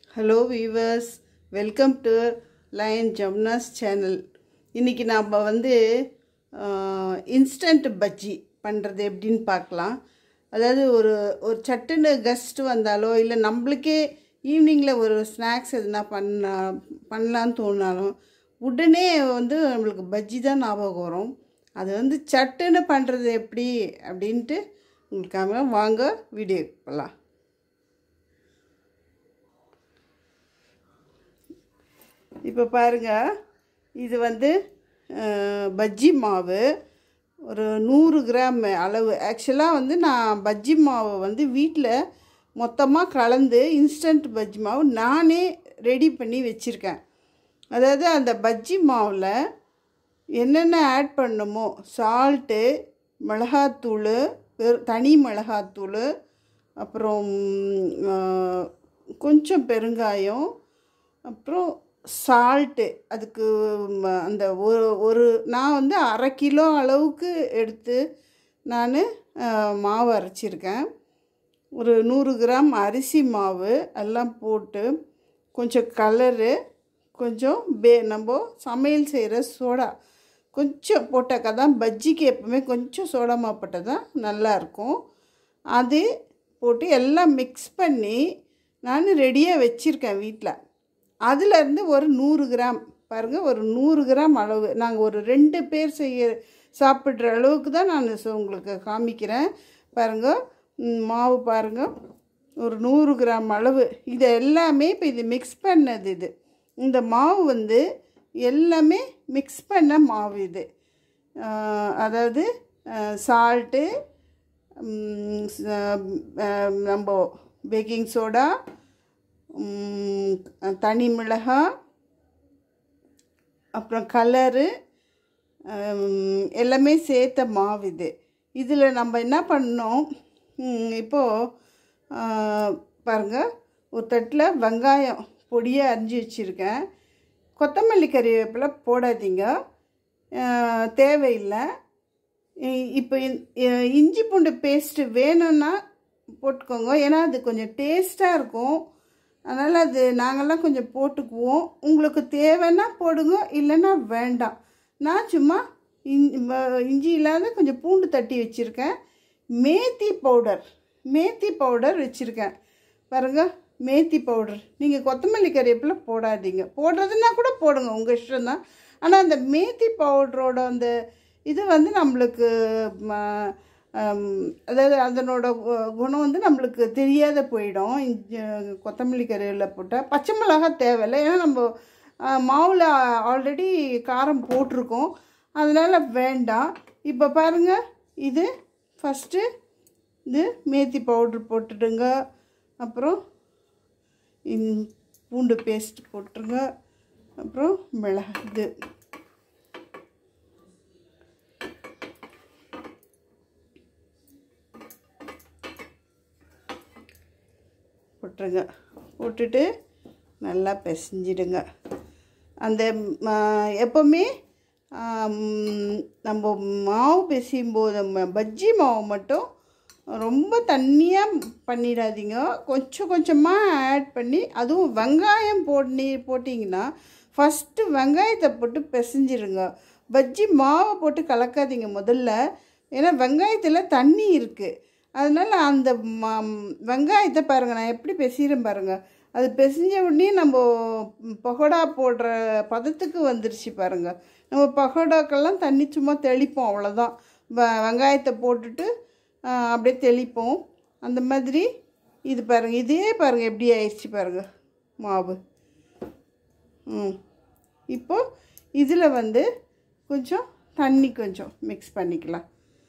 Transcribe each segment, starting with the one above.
hello viewers welcome to லயன் ஜம்னாஸ் channel இன்றைக்கி நாம் வந்து இன்ஸ்டன்ட் பஜ்ஜி பண்ணுறது எப்படின்னு பார்க்கலாம் அதாவது ஒரு ஒரு சட்டுன்னு கெஸ்ட் வந்தாலோ இல்லை நம்மளுக்கே ஈவினிங்கில் ஒரு ஸ்நாக்ஸ் எதுனா பண்ண பண்ணலான்னு தோணினாலும் உடனே வந்து நம்மளுக்கு பஜ்ஜி தான் ஞாபகம் வரும் அது வந்து சட்டுன்னு பண்ணுறது எப்படி அப்படின்ட்டு உங்களுக்காக வாங்க வீடியோ போகலாம் இப்போ பாருங்கள் இது வந்து அஹ், பஜ்ஜி மாவு ஒரு நூறு கிராம் அளவு ஆக்சுவலாக வந்து நான் பஜ்ஜி மாவை வந்து வீட்டில் மொத்தமாக கலந்து இன்ஸ்டன்ட் பஜ்ஜி மாவு நானே ரெடி பண்ணி வச்சுருக்கேன் அதாவது அந்த பஜ்ஜி மாவில் என்னென்ன ஆட் பண்ணுமோ சால்ட்டு மிளகாத்தூள் வெறு தனி மிளகாத்தூள் அப்புறம் ஆ, கொஞ்சம் பெருங்காயம் அப்புறம் சால்ட்டு அதுக்கு ம- அந்த ஒரு ஒரு நான் வந்து அரை கிலோ அளவுக்கு எடுத்து நான் மாவு அரைச்சிருக்கேன் ஒரு நூறு கிராம் அரிசி மாவு எல்லாம் போட்டு கொஞ்சம் கலரு கொஞ்சம் பே நம்ம சமையல் செய்கிற சோடா கொஞ்சம் போட்டாக்கா தான் பஜ்ஜிக்கு எப்பவுமே கொஞ்சம் சோடா மாவு போட்டால் தான் நல்லாயிருக்கும் அது போட்டு எல்லாம் மிக்ஸ் பண்ணி நான் ரெடியாக வச்சுருக்கேன் வீட்டில் அதுலேருந்து ஒரு நூறு கிராம் பாருங்கள் ஒரு நூறு கிராம் அளவு நாங்கள் ஒரு ரெண்டு பேர் செய்ய சாப்பிட்ற அளவுக்கு தான் நான் சொ- உங்களுக்கு காமிக்கிறேன் பாருங்கள் ம், மாவு பாருங்கள் ஒரு நூறு கிராம் அளவு இது எல்லாமே இப்போ இது மிக்ஸ் பண்ணது இது இந்த மாவு வந்து எல்லாமே மிக்ஸ் பண்ண மாவு இது ஆஹ், அதாவது சால்ட்டு நம்ம பேக்கிங் சோடா ம், தனி மிளகாய் அப்புறம் கலரு எல்லாமே சேர்த்த மாவு இது இதில் நம்ம என்ன பண்ணோம் ம், இப்போது பாருங்கள் ஒரு தட்டில் வெங்காயம் பொடியாக அரிஞ்சு வச்சுருக்கேன் கொத்தமல்லி கறிவேப்பிலை போடாதீங்க அஹ், தேவையில்லை இ- இப்போ இந்- இ- இஞ்சி பூண்டு பேஸ்ட்டு வேணும்னா போட்டுக்கோங்க ஏன்னா அது கொஞ்சம் டேஸ்ட்டாக இருக்கும் அதனால் அது நாங்கள்லாம் கொஞ்சம் போட்டுக்குவோம் உங்களுக்கு தேவைன்னா போடுங்க இல்லைன்னா வேண்டாம் நான் சும்மா இஞ்சி ம- இஞ்சி இல்லாத கொஞ்சம் பூண்டு தட்டி வச்சுருக்கேன் மேத்தி பவுடர் மேத்தி பவுடர் வச்சுருக்கேன் பாருங்க மேத்தி பவுடர் நீங்கள் கொத்தமல்லி கறிவேப்பிலை போடாதீங்க போடுறதுன்னா கூட போடுங்க உங்கள் இஷ்டம் தான் ஆனால் அந்த மேத்தி பவுடரோட அந்த இது வந்து நம்மளுக்கு ம, ஹம், அதாவது அதனோட கு- குணம் வந்து நம்மளுக்கு தெரியாத போயிடும் இஞ்சி கொத்தமல்லி கறிவேப்பிலை போட்டால் பச்சை மிளகாய் தேவையில்லை ஏன்னா நம்ம அஹ், மாவில் ஆல்ரெடி காரம் போட்டிருக்கோம் அதனால் வேண்டாம் இப்போ பாருங்கள் இது ஃபஸ்ட்டு இது மேத்தி பவுட்ரு போட்டுடுங்க அப்புறம் இன் பூண்டு பேஸ்ட் போட்டுருங்க அப்புறம் மிளகு இது போட்டுருங்க போட்டுட்டு நல்லா பிசைஞ்சிடுங்க அந்த ம, எப்போவுமே ஆம், நம்ம மாவு பிசையும் போது ம- பஜ்ஜி மாவு மட்டும் ரொம்ப தண்ணியாக பண்ணிடாதீங்க கொஞ்சம் கொஞ்சமாக ஆட் பண்ணி அதுவும் வெங்காயம் போட்டு போட்டிங்கன்னா ஃபஸ்ட்டு வெங்காயத்தை போட்டு பிசைஞ்சிருங்க பஜ்ஜி மாவை போட்டு கலக்காதீங்க முதல்ல ஏன்னா வெங்காயத்தில் தண்ணி இருக்குது அதனால் அந்த ம- வெங்காயத்தை பாருங்கள் நான் எப்படி பிசைகிறேன் பாருங்கள் அது பிசைஞ்ச உடனே நம்ம பகோடா போடுற பதத்துக்கு வந்துருச்சு பாருங்கள் நம்ம பகோடாக்கெல்லாம் தண்ணி சும்மா தெளிப்போம் அவ்வளோதான் வெ வெங்காயத்தை போட்டுட்டு ஆ, அப்படியே தெளிப்போம் அந்த மாதிரி இது பாருங்கள் இதே பாருங்கள் எப்படி ஆயிடுச்சு பாருங்கள் மாவு ம் இப்போ இதில் வந்து கொஞ்சம் தண்ணி கொஞ்சம் மிக்ஸ் பண்ணிக்கலாம்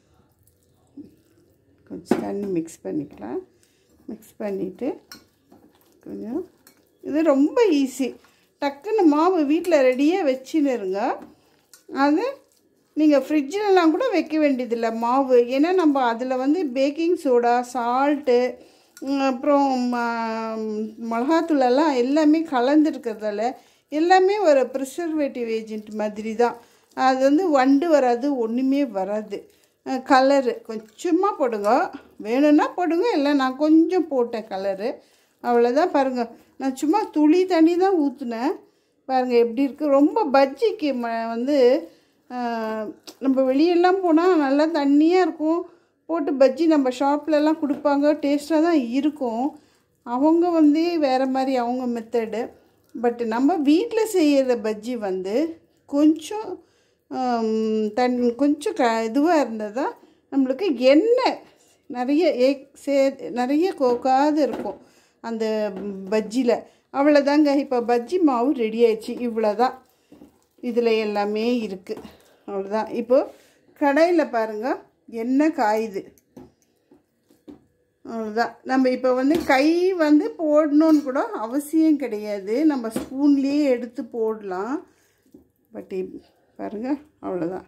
கொஞ்சம் தண்ணி மிக்ஸ் பண்ணிக்கலாம் மிக்ஸ் பண்ணிவிட்டு கொஞ்சம் இது ரொம்ப ஈஸி டக்குன்னு மாவு வீட்டில் ரெடியாக வச்சுன்னு இருங்க அது நீங்கள் ஃப்ரிட்ஜிலலாம் கூட வைக்க வேண்டியதில்லை மாவு ஏன்னா நம்ம அதில் வந்து பேக்கிங் சோடா சால்ட்டு அப்புறம் ம- மிளகாத்தூள் எல்லாம் எல்லாமே கலந்துருக்கிறதால எல்லாமே ஒரு ப்ரிசர்வேட்டிவ் ஏஜென்ட் மாதிரி தான் அது வந்து வண்டு வராது ஒன்றுமே வராது கலரு கொஞ்சமாக போடுங்க வேணும்னா போடுங்க இல்லை நான் கொஞ்சம் போட்டேன் கலரு அவ்வளோதான் பாருங்கள் நான் சும்மா துளி தண்ணி தான் ஊற்றுனேன் பாருங்கள் எப்படி இருக்குது ரொம்ப பஜ்ஜிக்கு ம வந்து ஆஹ், நம்ம வெளியெல்லாம் போனால் நல்லா தண்ணியாக இருக்கும் போட்டு பஜ்ஜி நம்ம ஷாப்லலாம் கொடுப்பாங்க டேஸ்ட்டாக தான் இருக்கும் அவங்க வந்து வேறு மாதிரி அவங்க மெத்தடு பட் நம்ம வீட்டில் செய்கிற பஜ்ஜி வந்து கொஞ்சம் ஆம், தன் கொஞ்சம் க இதுவாக இருந்தது தான் நம்மளுக்கு எண்ணெய் நிறைய ஏ சே நிறைய கோக்காது இருக்கும் அந்த பஜ்ஜியில் அவ்வளோதாங்க இப்போ பஜ்ஜி மாவு ரெடி ஆயிடுச்சு இவ்வளோ தான் இதில் எல்லாமே இருக்குது அவ்வளோதான் இப்போது கடையில் பாருங்கள் எண்ணெய் காயுது அவ்வளோதான் நம்ம இப்போ வந்து கை வந்து போடணுன்னு கூட அவசியம் கிடையாது நம்ம ஸ்பூன்லேயே எடுத்து போடலாம் பட் பாருங்கள் அவ்வளோதான்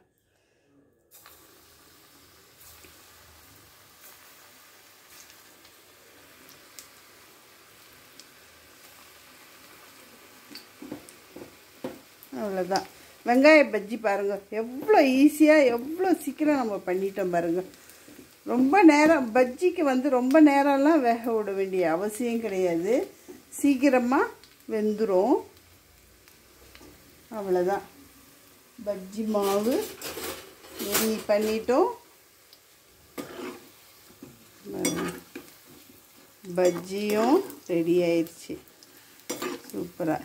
அவ்வளோதான் வெங்காய பஜ்ஜி பாருங்கள் எவ்வளோ ஈஸியாக எவ்வளோ சீக்கிரம் நம்ம பண்ணிட்டோம் பாருங்கள் ரொம்ப நேரம் பஜ்ஜிக்கு வந்து ரொம்ப நேரம்லாம் வேக விட வேண்டிய அவசியம் கிடையாது சீக்கிரமாக வெந்துடும் அவ்வளோதான் பஜ்ஜி மாவு ரெடி பண்ணிட்டோம் பஜ்ஜியும் ரெடி ஆயிடுச்சு சூப்பராக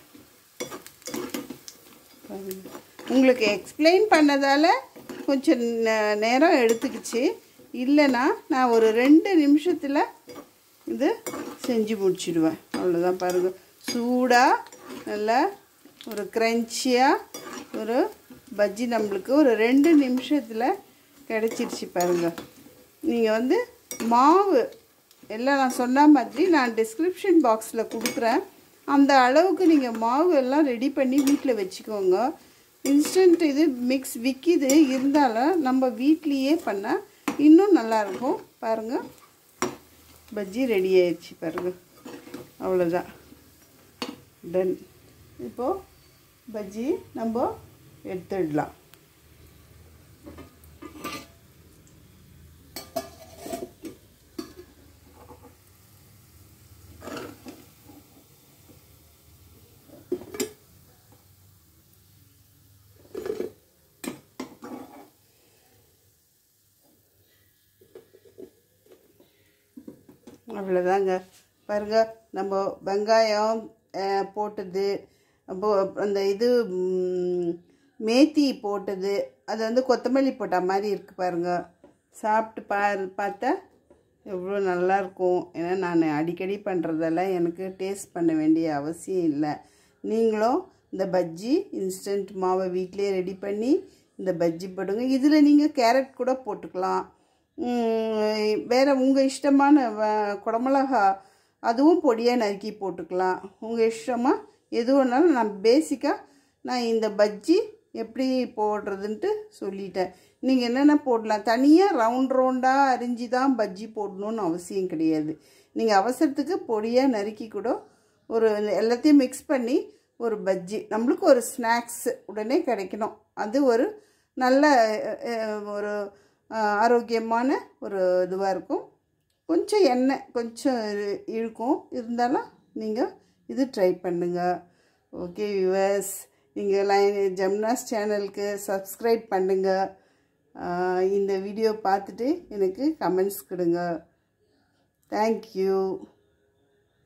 உங்களுக்கு எக்ஸ்பிளைன் பண்ணதால் கொஞ்சம் நே- நேரம் எடுத்துக்கிச்சு இல்லைன்னா நான் ஒரு ரெண்டு நிமிஷத்தில் இது செஞ்சு முடிச்சிடுவேன் அவ்வளோதான் பாருங்கள் சூடாக நல்லா ஒரு க்ரன்ச்சியாக ஒரு பஜ்ஜி நம்மளுக்கு ஒரு ரெண்டு நிமிஷத்தில் கிடச்சிருச்சு பாருங்கள் நீங்கள் வந்து மாவு எல்லாம் நான் சொன்ன மாதிரி நான் டிஸ்கிரிப்ஷன் பாக்ஸில் கொடுக்குறேன் அந்த அளவுக்கு நீங்கள் மாவு எல்லாம் ரெடி பண்ணி வீட்டில் வச்சுக்கோங்க இன்ஸ்டன்ட் இது மிக்ஸ் விற்கிது இருந்தாலும் நம்ம வீட்லேயே பண்ணால் இன்னும் நல்லாயிருக்கும் பாருங்கள் பஜ்ஜி ரெடி ஆயிடுச்சு பாருங்கள் அவ்வளோதான் டன் இப்போது பஜ்ஜி நம்ம எடுத்துடலாம் அவ்வளோதாங்க பாருங்க நம்ம வெங்காயம் அஹ், போட்டது அப்போ அந்த இது ம், மேத்தி போட்டது அது வந்து கொத்தமல்லி போட்ட மாதிரி இருக்குது பாருங்க சாப்பிட்டு பா பார்த்தா எவ்வளோ நல்லாயிருக்கும் ஏன்னா நான் அடிக்கடி பண்ணுறதெல்லாம் எனக்கு டேஸ்ட் பண்ண வேண்டிய அவசியம் இல்லை நீங்களும் இந்த பஜ்ஜி இன்ஸ்டன்ட் மாவை வீட்டிலேயே ரெடி பண்ணி இந்த பஜ்ஜி போடுங்க இதில் நீங்கள் கேரட் கூட போட்டுக்கலாம் உம், வேற உங்கள் இஷ்டமான வ- குடமிளகா அதுவும் பொடியாக நறுக்கி போட்டுக்கலாம் உங்கள் இஷ்டமாக எது வேணாலும் நான் பேசிக்காக நான் இந்த பஜ்ஜி எப்படி போடுறதுன்ட்டு சொல்லிட்டேன் நீங்கள் என்னென்ன போடலாம் தனியாக ரவுண்ட் ரவுண்டாக அரிஞ்சு தான் பஜ்ஜி போடணும்னு அவசியம் கிடையாது நீங்கள் அவசரத்துக்கு பொடியாக நறுக்கி கூட ஒரு எல்லாத்தையும் மிக்ஸ் பண்ணி ஒரு பஜ்ஜி நம்மளுக்கு ஒரு ஸ்நாக்ஸ் உடனே கிடைக்கணும் அது ஒரு நல்ல அஹ், அஹ், ஒரு அஹ், ஆரோக்கியமான ஒரு இதுவாக இருக்கும் கொஞ்சம் எண்ணெய் கொஞ்சம் இரு- இழுக்கும் இருந்தாலும் நீங்கள் இது ட்ரை பண்ணுங்கள் ஓகே வியூவர்ஸ் நீங்கள் லைன் ஜம்னாஸ் சேனலுக்கு சப்ஸ்கிரைப் பண்ணுங்கள் இந்த வீடியோ பார்த்துட்டு எனக்கு கமெண்ட்ஸ் கொடுங்க தேங்க்யூ